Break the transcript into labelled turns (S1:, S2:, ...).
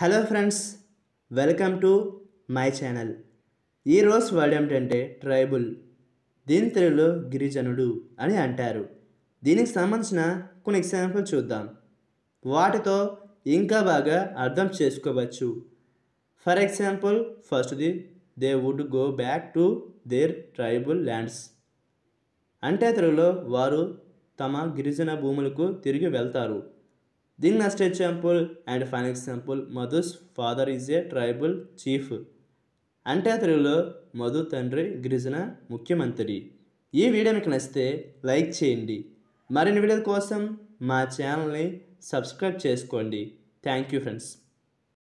S1: hello friends welcome to my channel ఈరోజు word ఏమిటంటే tribal దీని తెలుగులో గిరిజనుడు అని అంటారు దీనికి సంబంధించిన కొన్ని ఎగ్జాంపుల్ చూద్దాం వాటితో ఇంకా బాగా అర్థం చేసుకోవచ్చు ఫర్ ఎగ్జాంపుల్ ఫస్ట్ది they would go back to their tribal lands అంటే తెలుగులో వారు తమ గిరిజన భూములకు తిరిగి వెళ్తారు దీని next example and fine example Madhu's father is a tribal chief అంటే తెలుగులో మధు తండ్రి గిరిజన ముఖ్యమంత్రి ఈ వీడియో మీకు నచ్చితే లైక్ చేయండి మరిన్ని వీడియోల కోసం మా ఛానల్ని సబ్స్క్రైబ్ చేసుకోండి థ్యాంక్ యూ ఫ్రెండ్స్